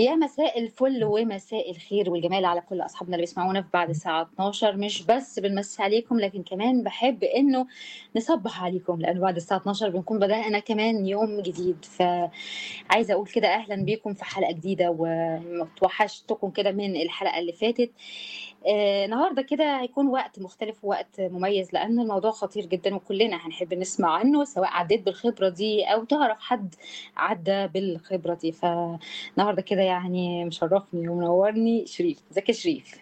يا مساء الفل ومساء الخير والجمال على كل أصحابنا اللي بيسمعونا في بعد الساعة 12 مش بس بنمسي عليكم لكن كمان بحب إنه نصبح عليكم لأنه بعد الساعة 12 بنكون بدأنا كمان يوم جديد فعايزة أقول كده أهلا بيكم في حلقة جديدة وتوحشتكم كده من الحلقة اللي فاتت آه، النهارده كده هيكون وقت مختلف ووقت مميز لأن الموضوع خطير جدا وكلنا هنحب نسمع عنه سواء عديت بالخبرة دي أو تعرف حد عدى بالخبرة دي فالنهارده كده يعني مشرفني ومنورني شريف ازيك يا شريف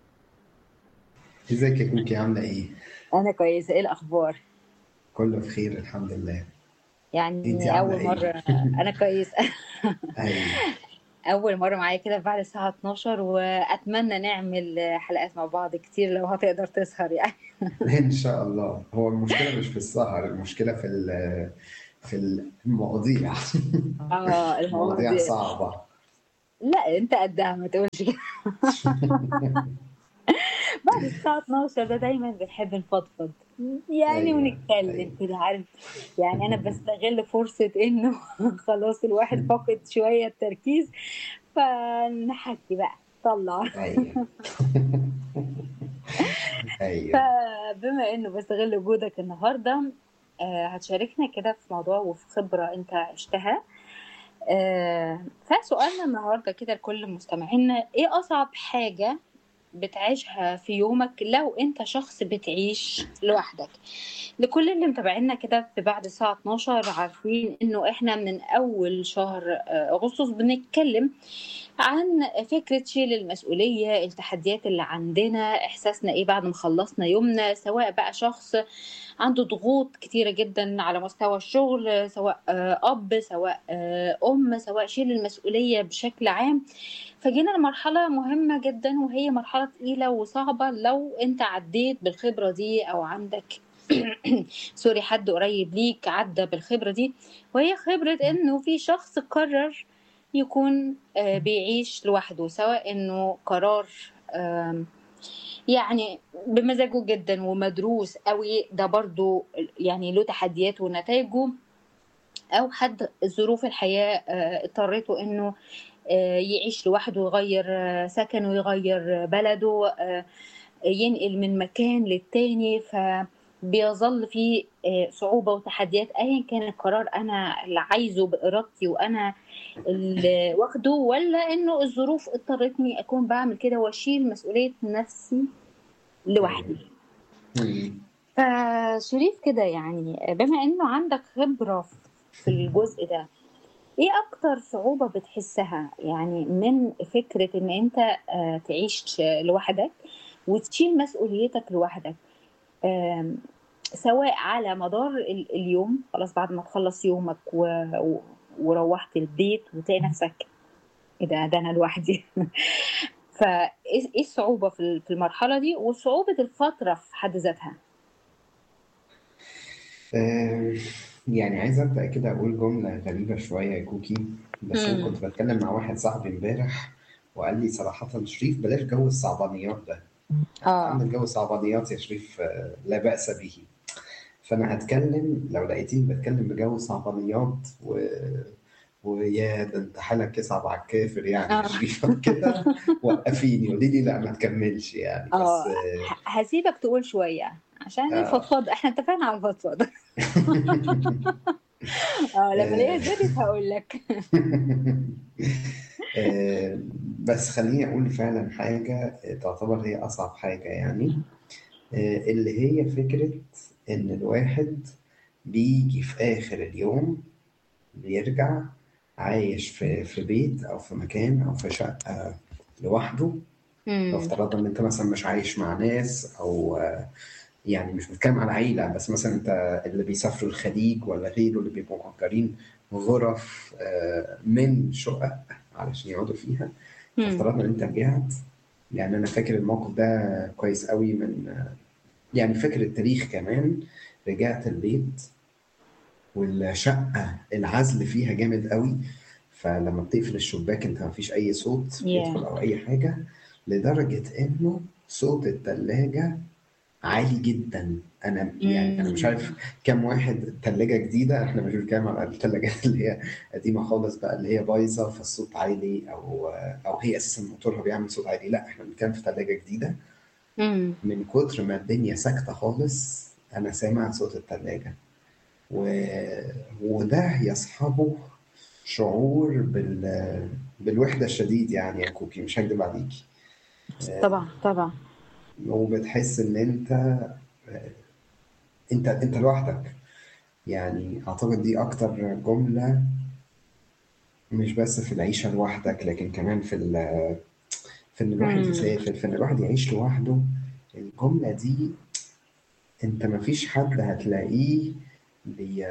ازيك يا كوكي عاملة ايه؟ أنا كويسة إيه الأخبار كله بخير الحمد لله انت يعني عاملة أول ايه؟ مرة أنا كويسة ايوه أول مرة معايا كده بعد الساعة 12 وأتمنى نعمل حلقات مع بعض كتير لو هتقدر تسهر يعني ان شاء الله هو المشكلة مش في السهر المشكلة في ال- في المواضيع اه المواضيع المواضيع صعبة لا انت قدها ما تقولش كده بعد الساعة 12 ده دايما بنحب نفضفض يعني ايوه ونتكلم ايوه كده عارف يعني انا بستغل فرصة انه خلاص الواحد فقد شوية التركيز فنحكي بقى طلع ايوه ايوه فبما انه بستغل وجودك النهارده آه، هتشاركنا كده في موضوع وفي خبرة انت عشتها آه، فسؤالنا النهارده كده لكل مستمعينا ايه اصعب حاجة بتعيشها في يومك لو انت شخص بتعيش لوحدك لكل اللي متابعينا كده في بعد الساعة 12 عارفين انه احنا من اول شهر آه، اغسطس بنتكلم عن فكرة شيل المسؤولية التحديات اللي عندنا احساسنا ايه بعد ما خلصنا يومنا سواء بقى شخص عنده ضغوط كتيرة جدا على مستوى الشغل سواء آه، اب سواء آه، ام سواء شيل المسؤولية بشكل عام فجينا لمرحلة مهمة جدا وهي مرحلة تقيلة وصعبة لو انت عديت بالخبرة دي او عندك سوري حد قريب ليك عدى بالخبرة دي وهي خبرة انه في شخص قرر يكون آه، بيعيش لوحده سواء انه قرار آم، يعني بمزاجه جدا ومدروس قوي ده برضو يعني له تحدياته ونتائجه او حد ظروف الحياة آه، اضطرته انه آه، يعيش لوحده يغير آه، سكنه يغير بلده آه، ينقل من مكان للتاني فبيظل في آه، صعوبة وتحديات أيا كان القرار أنا اللي عايزه بإرادتي وأنا اللي واخده ولا إنه الظروف اضطرتني أكون بعمل كده وأشيل مسؤولية نفسي لوحدي مم. فشريف كده يعني بما إنه عندك خبرة في الجزء ده ايه اكتر صعوبة بتحسها يعني من فكرة ان انت آه، تعيش لوحدك وتشيل مسؤوليتك لوحدك آم، سواء على مدار ال- اليوم خلاص بعد ما تخلص يومك و... و... وروحت البيت وتلاقي نفسك ايه ده ده انا لوحدي فايه ايه الصعوبة في ال- في المرحلة دي وصعوبة الفترة في حد ذاتها آم، يعني عايز ابدا كده اقول جملة غريبة شوية يا كوكي بس انا امم كنت بتكلم مع واحد صاحبي امبارح وقال لي صراحة شريف بلاش جو الصعبانيات ده انت اه عندك جو صعبانيات يا شريف آه، لا بأس به فانا هتكلم لو لقيتيني بتكلم بجو صعبانيات و... ويا ده انت حالك يصعب على الكافر يعني يا اه شريف كده وقفيني قولي لي لا ما تكملش يعني بس اه ه- هسيبك تقول شوية عشان آه الفضفضة احنا اتفقنا على الفضفضة اه لما الاقيها آه زادت هقول لك آه بس خليني اقول فعلا حاجة تعتبر هي اصعب حاجة يعني آه اللي هي فكرة ان الواحد بيجي في اخر اليوم بيرجع عايش في في بيت او في مكان او في شقة لوحده لو امم افترضنا ان انت مثلا مش عايش مع ناس او آه، يعني مش بتكلم على عيلة بس مثلا انت اللي بيسافروا الخليج ولا غيره اللي بيبقوا مأجرين غرف آه، من شقق علشان يقعدوا فيها امم فافترضنا ان انت رجعت يعني انا فاكر الموقف ده كويس قوي من آه، يعني فاكر التاريخ كمان رجعت البيت والشقة العزل فيها جامد قوي فلما بتقفل الشباك انت مفيش اي صوت يا بيدخل او اي حاجة لدرجة انه صوت التلاجة عالي جدا انا يعني انا مش عارف امم كام واحد تلاجة جديدة احنا مش بنتكلم على التلاجات اللي هي قديمة خالص بقى اللي هي بايظة فالصوت عالي او او هي اساسا موتورها بيعمل صوت عالي لا احنا بنتكلم في تلاجة جديدة امم من كتر ما الدنيا ساكتة خالص انا سامع صوت التلاجة و... وده يصحبه شعور بال... بالوحدة الشديد يعني يا كوكي مش هكدب عليكي طبعا طبعا وبتحس ان انت انت انت لوحدك يعني اعتقد دي اكتر جملة مش بس في العيشة لوحدك لكن كمان في ال... في ان الواحد امم يسافر في ان الواحد يعيش لوحده الجملة دي انت مفيش حد هتلاقيه بي...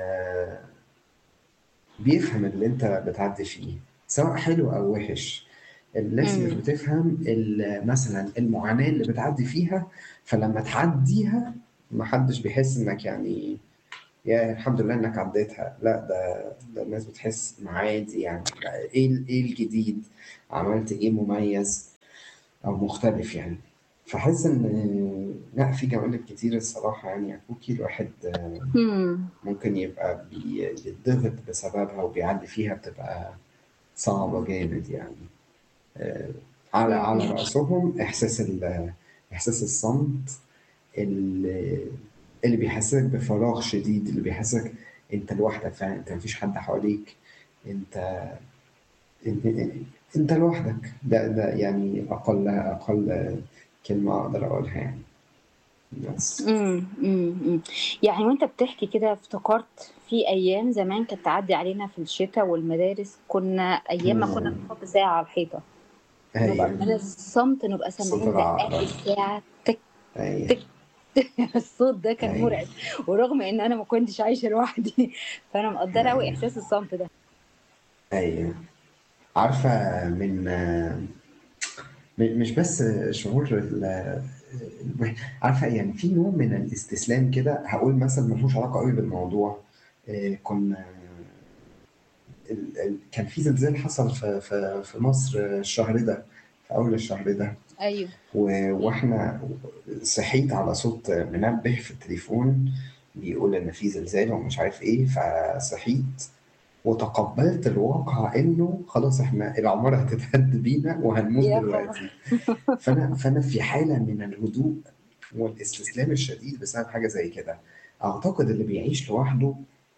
بيفهم اللي انت بتعدي فيه سواء حلو او وحش الناس مش امم بتفهم ال- مثلا المعاناة اللي بتعدي فيها فلما تعديها محدش بيحس انك يعني يا الحمد لله انك عديتها لا ده ده الناس بتحس إنه عادي يعني ايه ال- ايه الجديد عملت ايه مميز او مختلف يعني فحس ان لا في جوانب كتير الصراحة يعني يا كوكي الواحد امم ممكن يبقى بي- بيتضغط بسببها وبيعدي فيها بتبقى صعبة جامد يعني آه، على على امم رأسهم إحساس ال- إحساس الصمت اللي, اللي بيحسسك بفراغ شديد اللي بيحسسك أنت لوحدك فعلا أنت مفيش حد حواليك أنت أنت, انت لوحدك ده ده يعني أقل أقل كلمة أقدر أقولها يعني بس امم امم يعني وانت بتحكي كده افتكرت في ايام زمان كانت تعدي علينا في الشتاء والمدارس كنا ايام ما كنا مم. بنحط ساعة على الحيطة نبقى أيوه من الصمت نبقى صوت سامعين دقات العقرب الساعة تك أيوه تك الصوت ده كان أيوه مرعب ورغم ان انا ما كنتش عايشة لوحدي فانا مقدرة قوي أيوه احساس الصمت ده أيوه عارفة من م- مش بس شعور ال ال- عارفة يعني في نوع من الاستسلام كده هقول مثلا ملوش علاقة قوي بالموضوع آه، كنا ال- ال- كان في زلزال حصل في في في مصر الشهر ده في أول الشهر ده ايوه و- واحنا صحيت على صوت منبه في التليفون بيقول إن في زلزال ومش عارف إيه فصحيت وتقبلت الواقع إنه خلاص إحنا العمارة هتتهد بينا وهنموت يا دلوقتي خبر فانا فانا في حاله من الهدوء والاستسلام الشديد بسبب حاجه زي كده اعتقد اللي بيعيش لوحده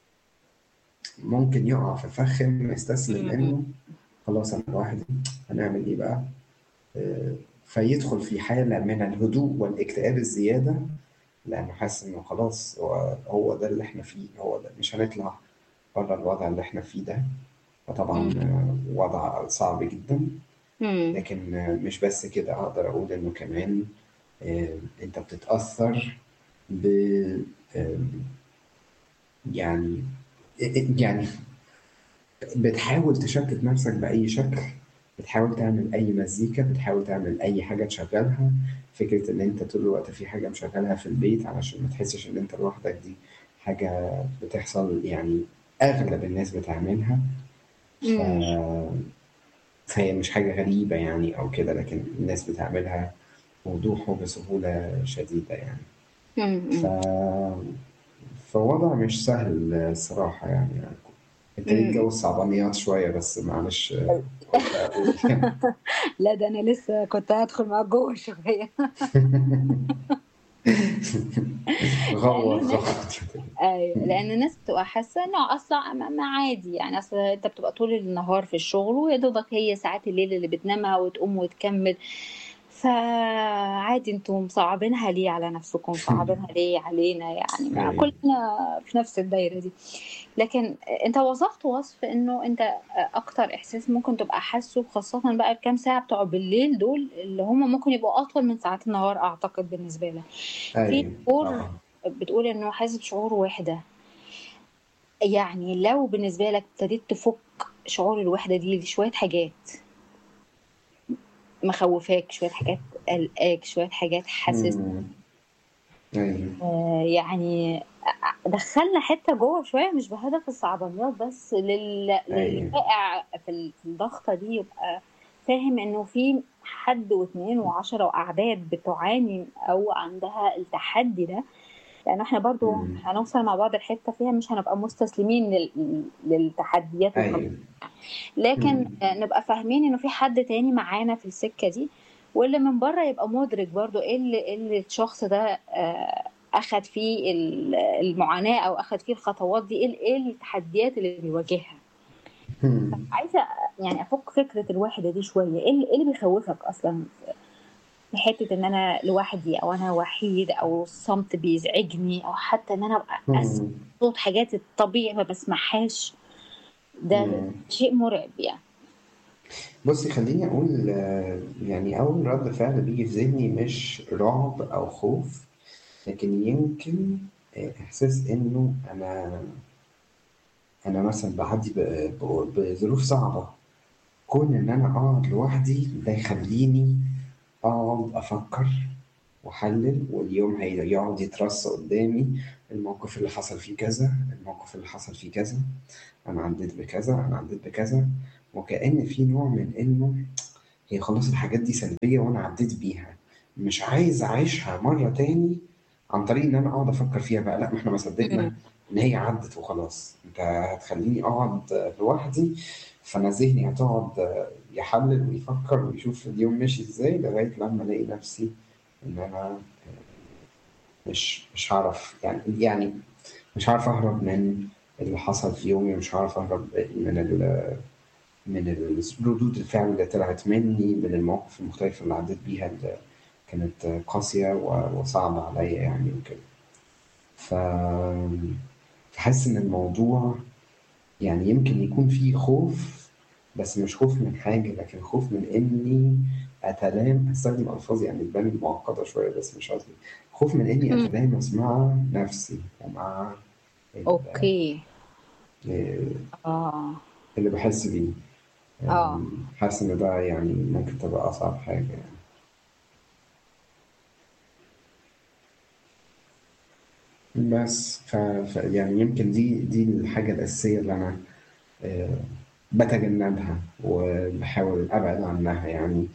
ممكن يقع في فخ انه يستسلم امم انه خلاص انا لوحدي هنعمل ايه بقى آه، فيدخل في حاله من الهدوء والاكتئاب الزياده لانه حاسس انه خلاص هو هو ده اللي احنا فيه هو ده مش هنطلع بره الوضع اللي احنا فيه ده فطبعا آه، وضع صعب جدا امم لكن آه، مش بس كده اقدر اقول انه كمان آه، انت بتتأثر ب آه، يعني يعني بتحاول تشتت نفسك بأي شكل بتحاول تعمل أي مزيكا بتحاول تعمل أي حاجة تشغلها فكرة إن أنت طول الوقت في حاجة مشغلها في البيت علشان ما تحسش إن أنت لوحدك دي حاجة بتحصل يعني أغلب الناس بتعملها ف... امم فهي مش حاجة غريبة يعني أو كده لكن الناس بتعملها بوضوح وبسهولة شديدة يعني ف... امم فوضع مش سهل الصراحة يعني, يعني ابتديت جو الصعبانيات شوية بس معلش قلت أقول يعني لا ده انا لسه كنت هدخل معاك جوه شويه لان غوط الناس غوط ايوه لان الناس بتبقى حاسه انه اصلا ما ما عادي يعني اصل انت بتبقى طول النهار في الشغل ويا دوبك هي ساعات الليل اللي بتنامها وتقوم وتكمل فعادي انتوا مصعبينها ليه على نفسكم مصعبينها ليه علينا يعني ما أيوة. كلنا في نفس الدايره دي لكن انت وصفت وصف انه انت اكتر احساس ممكن تبقى حاسه خاصه بقى الكام ساعه بتوع بالليل دول اللي هم ممكن يبقوا اطول من ساعات النهار اعتقد بالنسبه لك في أيوة شعور آه. بتقول انه حاسس بشعور وحده يعني لو بالنسبه لك ابتديت تفك شعور الوحده دي لشويه حاجات مخوفاك شويه حاجات قلقاك شويه حاجات حاسس مم. أيوة آه، يعني دخلنا حته جوه شويه مش بهدف الصعبانيات بس لل... أيوة للواقع في ال- في الضغطه دي يبقى فاهم انه في حد واثنين وعشرة وأعداد بتعاني أو عندها التحدي ده لأن احنا برضو مم. هنوصل مع بعض الحتة فيها مش هنبقى مستسلمين لل... للتحديات والخطوات ايوه لكن مم. آه، نبقى فاهمين انه في حد تاني معانا في السكة دي واللي من بره يبقى مدرك برضو ايه اللي, إيه اللي الشخص ده آه، اخد فيه ال- المعاناة او اخد فيه الخطوات دي ايه ايه التحديات اللي بيواجهها مم. عايزة يعني افك فكرة الوحدة دي شوية ايه اللي, إيه اللي بيخوفك اصلا في حتة ان انا لوحدي او انا وحيد او الصمت بيزعجني او حتى ان انا ابقى اسمع مم. صوت حاجات الطبيعي ما بسمعهاش ده مم. شيء مرعب يعني بصي خليني أقول آه، يعني أول رد فعل بيجي في ذهني مش رعب أو خوف لكن يمكن آه، إحساس إنه أنا أنا مثلا بعدي ب- ب- بظروف صعبة كون إن أنا أقعد لوحدي ده يخليني أقعد أفكر وأحلل واليوم هيقعد يترص قدامي الموقف اللي حصل فيه كذا الموقف اللي حصل فيه كذا أنا عديت بكذا أنا عديت بكذا وكأن في نوع من إنه هي خلاص الحاجات دي سلبية وأنا عديت بيها مش عايز أعيشها مرة تاني عن طريق إن أنا أقعد أفكر فيها بقى لا ما إحنا ما صدقنا مم. إن هي عدت وخلاص أنت هتخليني أقعد لوحدي فأنا ذهني هتقعد يحلل ويفكر ويشوف اليوم ماشي إزاي لغاية لما ألاقي نفسي إن أنا مش مش هعرف يعني يعني مش هعرف أهرب من اللي حصل في يومي مش هعرف أهرب من ال من ال- ردود الفعل اللي طلعت مني من المواقف المختلفة اللي عديت بيها اللي كانت قاسية و- وصعبة عليا يعني وكده ف فحاسس إن الموضوع يعني يمكن يكون فيه خوف بس مش خوف من حاجة لكن خوف من إني أتلام أستخدم ألفاظ يعني تبان معقدة شوية بس مش قصدي خوف من إني مم. أتلامس مع نفسي ومع ال- اوكي اللي اه بحس بيه اه حاسس إن ده يعني ممكن تبقى أصعب حاجة يعني بس ف... ف... يعني يمكن دي دي الحاجة الأساسية اللي أنا آه، بتجنبها وبحاول أبعد عنها يعني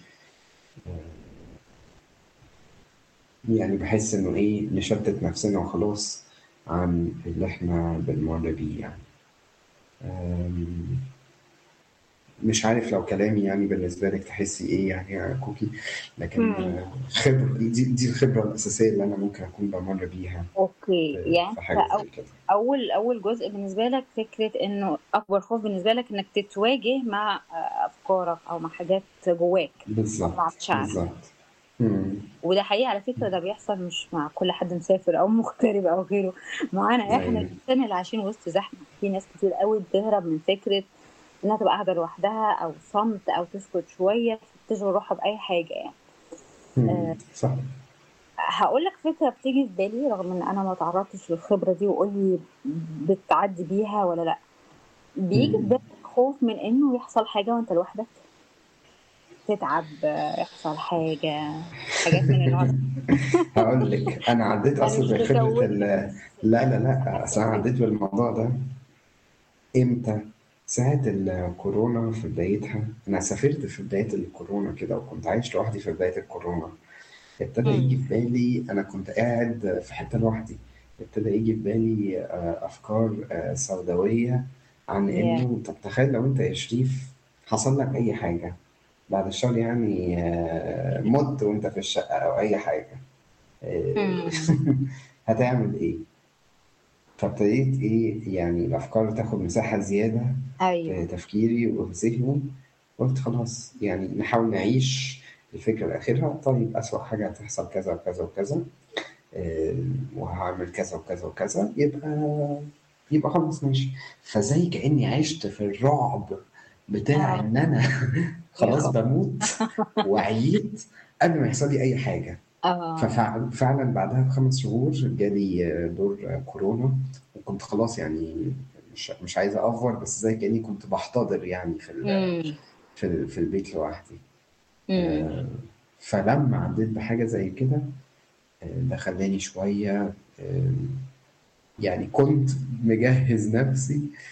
يعني بحس إنه إيه نشتت نفسنا وخلاص عن اللي إحنا بنمر بيه يعني آم، مش عارف لو كلامي يعني بالنسبة لك تحسي إيه يعني يا كوكي لكن مم. آه، خبرة دي دي الخبرة الأساسية اللي أنا ممكن أكون بمر بيها اوكي في يعني في انت حاجة أو زي كده اول اول جزء بالنسبه لك فكره انه اكبر خوف بالنسبه لك انك تتواجه مع آه، افكارك او مع حاجات جواك او مع بالظبط مشاعرك بالظبط مم. وده حقيقي على فكره ده بيحصل مش مع كل حد مسافر او مغترب او غيره معانا احنا أيوه الانسان اللي عايشين وسط زحمه في ناس كتير قوي بتهرب من فكره انها تبقى قاعده لوحدها او صمت او تسكت شويه تشغل روحها باي حاجه يعني مم. صح هقول لك فكره بتيجي في بالي رغم ان انا ما تعرضتش للخبره دي وقول لي بتعدي بيها ولا لا بيجي في مم. بالك خوف من انه يحصل حاجه وانت لوحدك تتعب يحصل حاجه حاجات من النوع ده هقول لك انا عديت انا اصلا مش بخبره بزودك ال بس لا لا لا اصل انا اوكي عديت بالموضوع ده امتى ساعة الكورونا في بدايتها أنا سافرت في بداية الكورونا كده وكنت عايش لوحدي في بداية الكورونا ابتدى يجي امم في بالي أنا كنت قاعد في حتة لوحدي ابتدى يجي في بالي آه، أفكار آه، سوداوية عن يا إنه طب تخيل لو أنت يا شريف حصل لك أي حاجة بعد الشر يعني آه، مت وأنت في الشقة أو أي حاجة آه، امم هتعمل إيه؟ فابتديت إيه يعني الأفكار تاخد مساحة زيادة في ايوه تفكيري وفي ذهني قلت خلاص يعني نحاول نعيش الفكرة لآخرها طيب أسوأ حاجة هتحصل كذا وكذا وكذا آه، وهعمل كذا وكذا وكذا يبقى يبقى خلاص ماشي فزي كأني عشت في الرعب بتاع اه إن أنا يا خلاص خبر بموت وعييت قبل ما يحصل لي أي حاجة اه ففعلا بعدها بخمس شهور جالي دور كورونا وكنت خلاص يعني مش مش عايز أأفور بس زي كأني كنت بحتضر يعني في ال- امم في ال- في البيت لوحدي امم آه، فلما عديت بحاجة زي كده آه، ده خلاني شوية آه، يعني كنت مجهز نفسي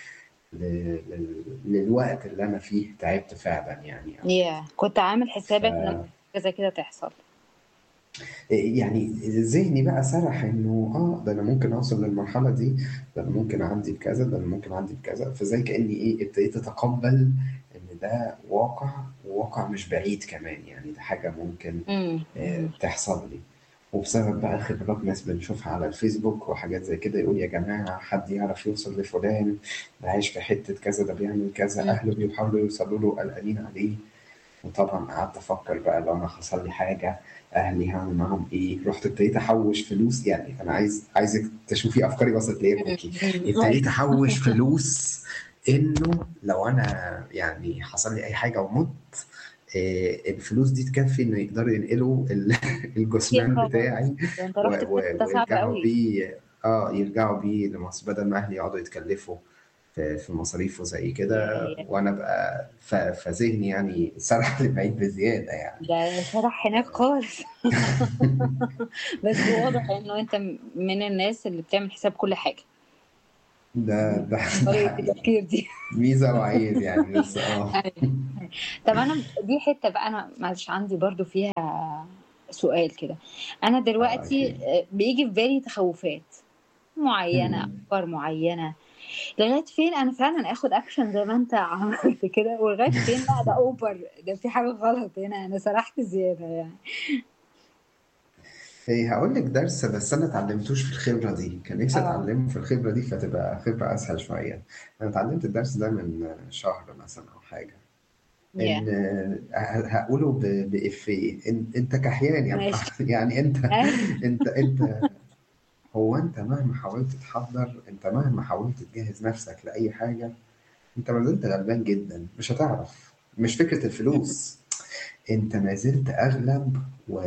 ل- لل- للوقت اللي انا فيه تعبت فعلا يعني يا كنت عامل ف حسابك ان حاجة زي كده تحصل يعني ذهني بقى سرح انه اه ده انا ممكن اوصل للمرحله دي ده انا ممكن اعدي بكذا ده انا ممكن اعدي بكذا فزي كاني ايه ابتديت اتقبل ان ده واقع وواقع مش بعيد كمان يعني ده حاجه ممكن امم آه، أمم. تحصل لي وبسبب بقى خبرات ناس بنشوفها على الفيسبوك وحاجات زي كده يقول يا جماعة حد يعرف يوصل لفلان ده عايش في حتة كذا ده بيعمل كذا أمم. أهله بيحاولوا يوصلوا له قلقانين عليه وطبعا قعدت أفكر بقى لو أنا حصل لي حاجة أهلي هعمل معاهم إيه رحت ابتديت أحوش فلوس يعني أنا عايز عايزك تشوفي أفكاري وصلت لإيه يا كوكي أمم. ابتديت أحوش فلوس إنه لو أنا يعني حصل لي أي حاجة ومت آه، الفلوس دي تكفي انه يقدروا ينقلوا ال- يا الجثمان خبر بتاعي ده انت و- رحت في و- حتة صعبة ويرجعوا قوي بيه اه يرجعوا بيه لمصر بدل ما اهلي يقعدوا يتكلفوا في في مصاريف وزي كده يا- وانا بقى ف- فذهني يعني سرح لبعيد بزياده يعني ده شرح هناك خالص بس واضح انه انت من الناس اللي بتعمل حساب كل حاجة ده ده ده طريقة حقيقي التفكير دي ميزه وعيب يعني بس اه أيوة. طب انا دي حتة بقى انا معلش عندي برضو فيها سؤال كده انا اه دلوقتي اكيد آه، بيجي في بالي تخوفات معينة مم. افكار معينة لغاية فين انا فعلا اخد اكشن زي ما انت عملت كده ولغاية فين لا ده اوفر ده في حاجة غلط هنا انا سرحت زيادة يعني ايه هقول لك درس بس انا اتعلمتوش في الخبره دي كان نفسي اه اتعلمه في الخبره دي فتبقى خبره اسهل شويه انا اتعلمت الدرس ده من شهر مثلا او حاجه يا ان ه- هقوله ب- بإفيه إن- انت كحيان يا ماشي محمد يعني انت أيوة. انت انت هو انت مهما حاولت تحضر انت مهما حاولت تجهز نفسك لأي حاجة انت ما زلت غلبان جدا مش هتعرف مش فكرة الفلوس انت ما زلت اغلب و...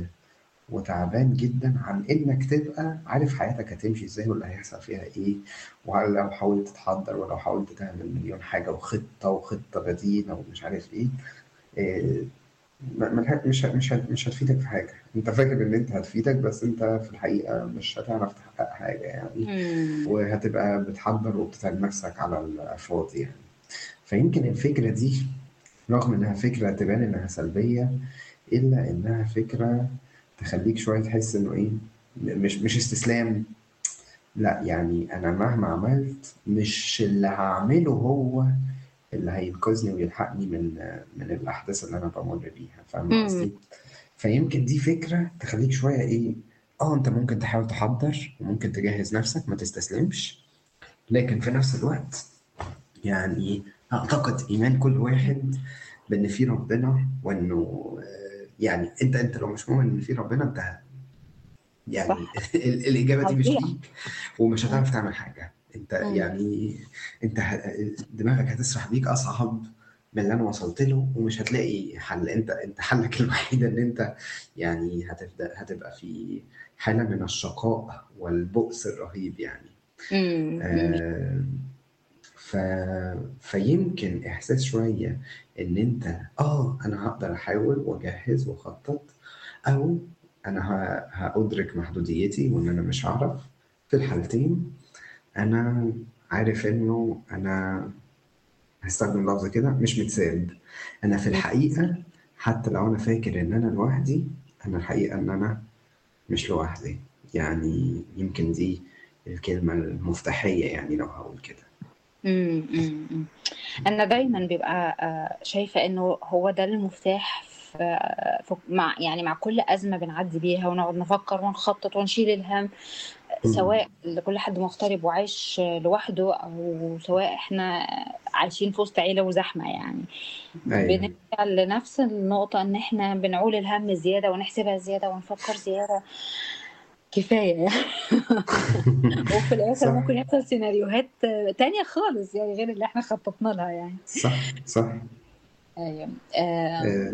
وتعبان جدا عن انك تبقى عارف حياتك هتمشي ازاي واللي هيحصل فيها ايه ولو حاولت تحضر ولو حاولت تعمل مليون حاجة وخطة وخطة بديلة ومش عارف ايه, إيه ما- ما- مش ه- مش ه- مش هتفيدك في حاجة انت فاكر ان انت هتفيدك بس انت في الحقيقة مش هتعرف تحقق حاجة يعني مم. وهتبقى بتحضر وبتتعب نفسك على الفاضي يعني فيمكن الفكرة دي رغم انها فكرة تبان انها سلبية الا انها فكرة تخليك شوية تحس انه ايه مش مش استسلام لا يعني انا مهما عملت مش اللي هعمله هو اللي هينقذني ويلحقني من من الاحداث اللي انا بمر بيها فاهم مم. قصدي فيمكن دي فكرة تخليك شوية ايه اه انت ممكن تحاول تحضر وممكن تجهز نفسك ما تستسلمش لكن في نفس الوقت يعني اعتقد ايمان كل واحد بان في ربنا وانه آه، يعني انت انت لو مش مؤمن ان في ربنا انت يعني صح ال- الاجابه دي مش هتضيع ليك ومش مم. هتعرف تعمل حاجه انت مم. يعني انت ه- دماغك هتسرح بيك اصعب من اللي انا وصلت له ومش هتلاقي حل انت انت حلك الوحيد ان انت يعني هتبدا هتبقى في حاله من الشقاء والبؤس الرهيب يعني مم. مم. آه ف... فيمكن احساس شويه ان انت اه انا هقدر احاول واجهز واخطط او انا ه... هادرك محدوديتي وان انا مش هعرف في الحالتين انا عارف انه انا هستخدم لفظ كده مش متساب انا في مم. الحقيقه حتى لو انا فاكر ان انا لوحدي انا الحقيقه ان انا مش لوحدي يعني يمكن دي الكلمه المفتاحيه يعني لو هقول كده مم. مم. مم. انا دايما بيبقى آه، شايفه انه هو ده المفتاح في في- مع يعني مع كل ازمه بنعدي بيها ونقعد نفكر ونخطط ونشيل الهم مم. سواء لكل حد مغترب وعايش لوحده او سواء احنا عايشين في وسط عيله وزحمه يعني ايوه بنرجع لنفس النقطه ان احنا بنعول الهم زياده ونحسبها زياده ونفكر زياده كفايه يعني وفي الاخر صح ممكن يحصل سيناريوهات تانية خالص يعني غير اللي احنا خططنا لها يعني صح صح ايوه آه آه،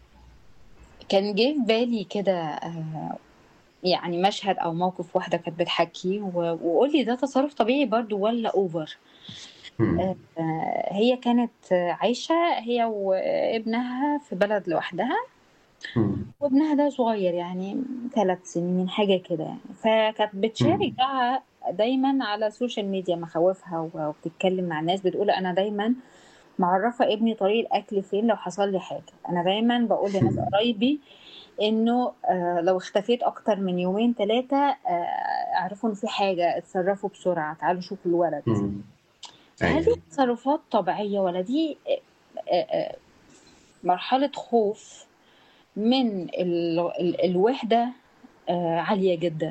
كان جه في بالي كده آه يعني مشهد او موقف واحده كانت بتحكي و- وقولي ده تصرف طبيعي برضو ولا اوفر مم. آه آه، هي كانت عايشه هي وابنها في بلد لوحدها مم. وابنها ده صغير يعني ثلاث سنين حاجه كده يعني فكانت بتشارك مم. بقى دايما على السوشيال ميديا مخاوفها وبتتكلم مع الناس بتقول انا دايما معرفه ابني طريق الاكل فين لو حصل لي حاجه انا دايما بقول لناس قرايبي انه آه، لو اختفيت اكتر من يومين ثلاثه اعرفوا ان في حاجه اتصرفوا بسرعه تعالوا شوفوا الولد مم. هل دي ايوه تصرفات طبيعيه ولا دي آه، آه، مرحله خوف من ال- ال- الوحده آه، عاليه جدا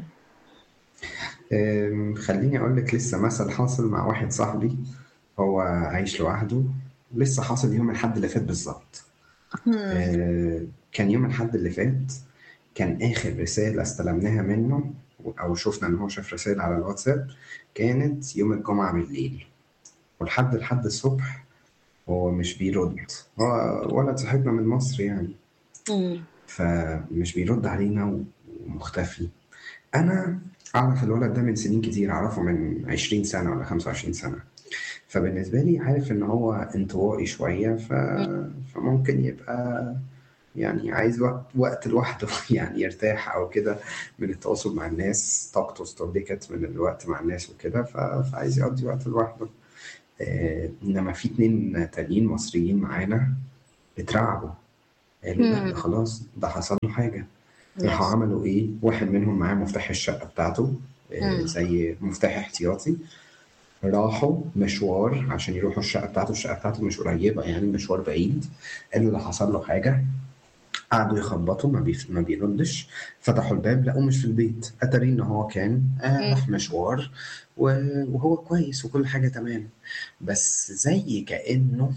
أم، خليني اقول لك لسه مثل حاصل مع واحد صاحبي هو عايش لوحده لسه حاصل يوم الحد اللي فات بالظبط مم. أه، كان يوم الحد اللي فات كان اخر رسالة استلمناها منه او شفنا ان هو شاف رسالة على الواتساب كانت يوم الجمعة بالليل ولحد لحد الصبح هو مش بيرد هو ولد صاحبنا من مصر يعني مم. فمش بيرد علينا ومختفي انا اعرف الولد ده من سنين كتير اعرفه من 20 سنة ولا 25 سنة فبالنسبة لي عارف ان هو انطوائي شوية ف... فممكن يبقى يعني عايز وقت, وقت لوحده يعني يرتاح او كده من التواصل مع الناس طاقته استهلكت من الوقت مع الناس وكده ف... فعايز يقضي وقت لوحده آه، انما في اتنين تانيين مصريين معانا اترعبوا قالوا لا مم. ده خلاص ده حصل له حاجة راحوا يس عملوا ايه واحد منهم معاه مفتاح الشقة بتاعته آه، مم. زي مفتاح احتياطي راحوا مشوار عشان يروحوا الشقة بتاعته الشقة بتاعته مش قريبة يعني مشوار بعيد قالوا ده حصل له حاجة قعدوا يخبطوا ما, بيف... ما بيردش فتحوا الباب لقوه مش في البيت اتاري ان هو كان آه مم. راح مشوار و- وهو كويس وكل حاجة تمام بس زي كأنه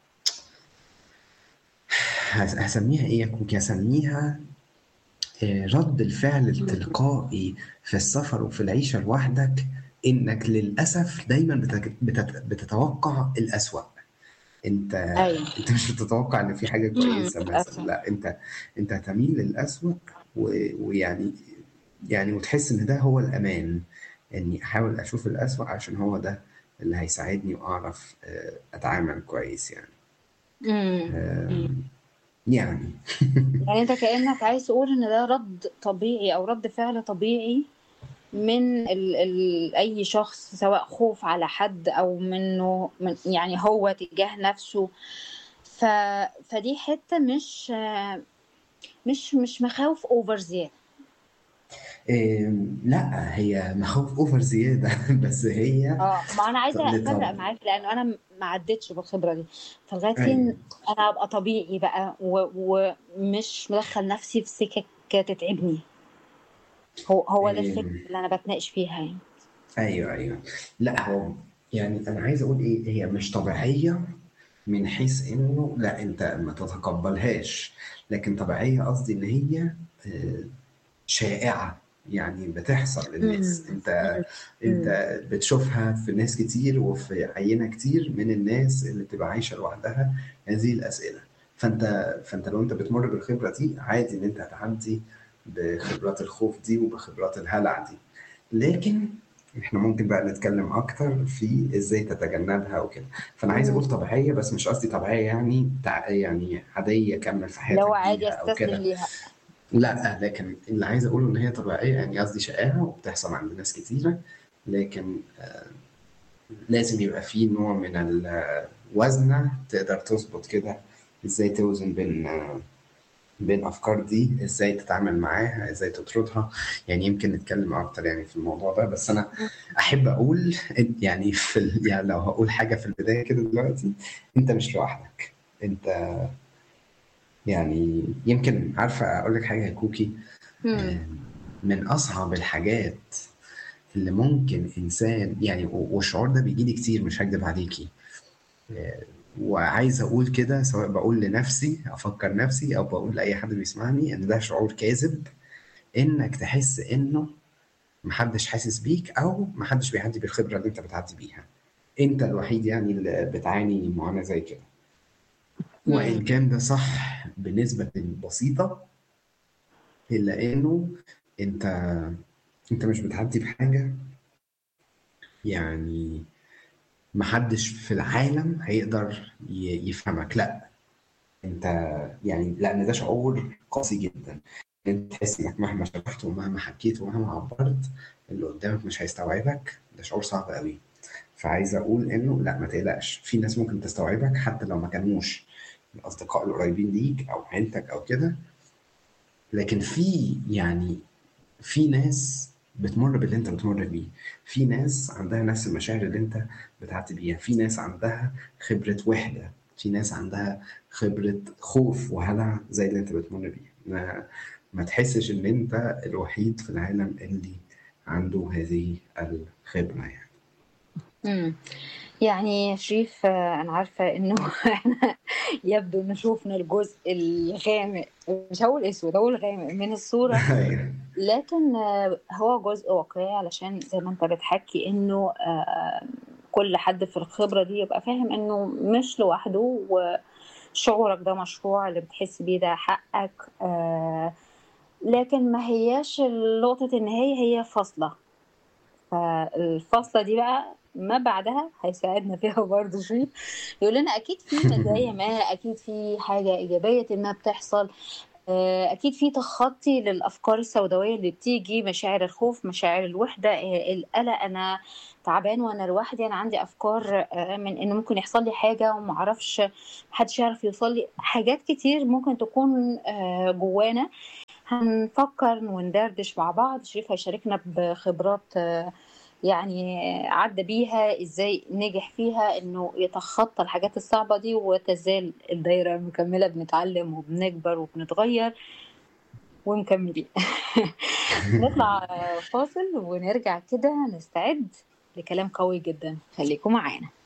هس- هسميها ايه يا كوكي هسميها آه، رد الفعل التلقائي في السفر وفي العيشة لوحدك انك للأسف دايما بتك- بتت- بتتوقع الأسوأ انت ايوه انت مش بتتوقع ان في حاجة مم. كويسة مثلا للاسف لا انت انت هتميل للأسوأ و- ويعني يعني وتحس ان ده هو الأمان اني احاول اشوف الأسوأ عشان هو ده اللي هيساعدني واعرف آه، اتعامل كويس يعني مم. آه، مم. يعني يعني انت كأنك عايز تقول ان ده رد طبيعي او رد فعل طبيعي من ال ال اي شخص سواء خوف على حد او منه من يعني هو تجاه نفسه ف فدي حتة مش مش مش مخاوف اوفر زيادة إيه لا هي مخاوف اوفر زياده بس هي اه ما انا عايزة افرق لطب معاك لانه انا ما عدتش بالخبرة دي فلغاية فين ايوه انا ابقى طبيعي بقى و- ومش مدخل نفسي في سكك تتعبني هو هو ده الفكرة إيه اللي انا بتناقش فيها يعني ايوه ايوه لا هو يعني انا عايز اقول ايه هي مش طبيعيه من حيث انه لا انت ما تتقبلهاش لكن طبيعيه قصدي ان هي آه، شائعه يعني بتحصل للناس مم. انت مم. انت بتشوفها في ناس كتير وفي عينة كتير من الناس اللي بتبقى عايشة لوحدها هذه الأسئلة فانت فانت لو انت بتمر بالخبرة دي عادي ان انت هتعدي بخبرات الخوف دي وبخبرات الهلع دي لكن احنا ممكن بقى نتكلم اكتر في ازاي تتجنبها وكده فانا عايز اقول مم. طبيعية بس مش قصدي طبيعية يعني تع... يعني عادية كمل في اللي هو حياتك عادي بيها او استسلم كده ليها لا لكن اللي عايز اقوله ان هي طبيعيه يعني قصدي شائعه وبتحصل عند ناس كتيره لكن آه، لازم يبقى فيه نوع من الوزنه تقدر تظبط كده ازاي توزن بين آه، بين الافكار دي ازاي تتعامل معاها ازاي تطردها يعني يمكن نتكلم اكتر يعني في الموضوع ده بس انا احب اقول إن- يعني في ال... يعني لو هقول حاجه في البدايه كده دلوقتي انت مش لوحدك انت يعني يمكن عارفه اقول لك حاجه يا كوكي مم. آه، من أصعب الحاجات اللي ممكن إنسان يعني و- والشعور ده بيجي لي كتير مش هكدب عليكي آه، وعايز أقول كده سواء بقول لنفسي أفكر نفسي أو بقول لأي حد بيسمعني إن ده شعور كاذب إنك تحس إنه محدش حاسس بيك أو محدش بيعدي بالخبرة اللي أنت بتعدي بيها أنت الوحيد يعني اللي بتعاني معاناة زي كده وإن مم. كان ده صح بنسبة بسيطة إلا إنه أنت أنت مش بتعدي بحاجة يعني محدش في العالم هيقدر ي- يفهمك لا انت يعني لان ده شعور قاسي جدا انت تحس انك مهما شرحت ومهما حكيت ومهما عبرت اللي قدامك مش هيستوعبك ده شعور صعب قوي فعايز اقول انه لا ما تقلقش في ناس ممكن تستوعبك حتى لو ما كانوش الاصدقاء القريبين ليك او عيلتك او كده لكن في يعني في ناس بتمر باللي انت بتمر بيه في ناس عندها نفس المشاعر اللي انت بتعدي بيها في ناس عندها خبرة وحدة في ناس عندها خبرة خوف وهلع زي اللي انت بتمر بيه ما, ما تحسش ان انت الوحيد في العالم اللي عنده هذه الخبرة يعني امم يعني شريف آه، انا عارفه انه احنا يبدو ان شوفنا الجزء الغامق مش هقول اسود هقول غامق من الصوره أيوة. لكن آه، هو جزء واقعي علشان زي ما انت بتحكي انه آه، كل حد في الخبره دي يبقى فاهم انه مش لوحده وشعورك ده مشروع اللي بتحس بيه ده حقك آه، لكن ما هياش نقطه ان هي هي فاصله فالفاصلة دي بقى ما بعدها هيساعدنا فيها برضه شريف يقول لنا أكيد في مزايا ما أكيد في حاجة إيجابية ما بتحصل آه، أكيد في تخطي للأفكار السوداوية اللي بتيجي مشاعر الخوف مشاعر الوحدة آه، القلق أنا تعبان وأنا لوحدي أنا عندي أفكار آه، من إن ممكن يحصل لي حاجة ومعرفش محدش يعرف يوصل لي حاجات كتير ممكن تكون آه، جوانا هنفكر وندردش مع بعض شريف هيشاركنا بخبرات آه، يعني عدى بيها ازاي نجح فيها انه يتخطى الحاجات الصعبة دي وتزال الدايرة مكملة بنتعلم وبنكبر وبنتغير ومكملين نطلع فاصل ونرجع كده نستعد لكلام قوي جدا خليكم معانا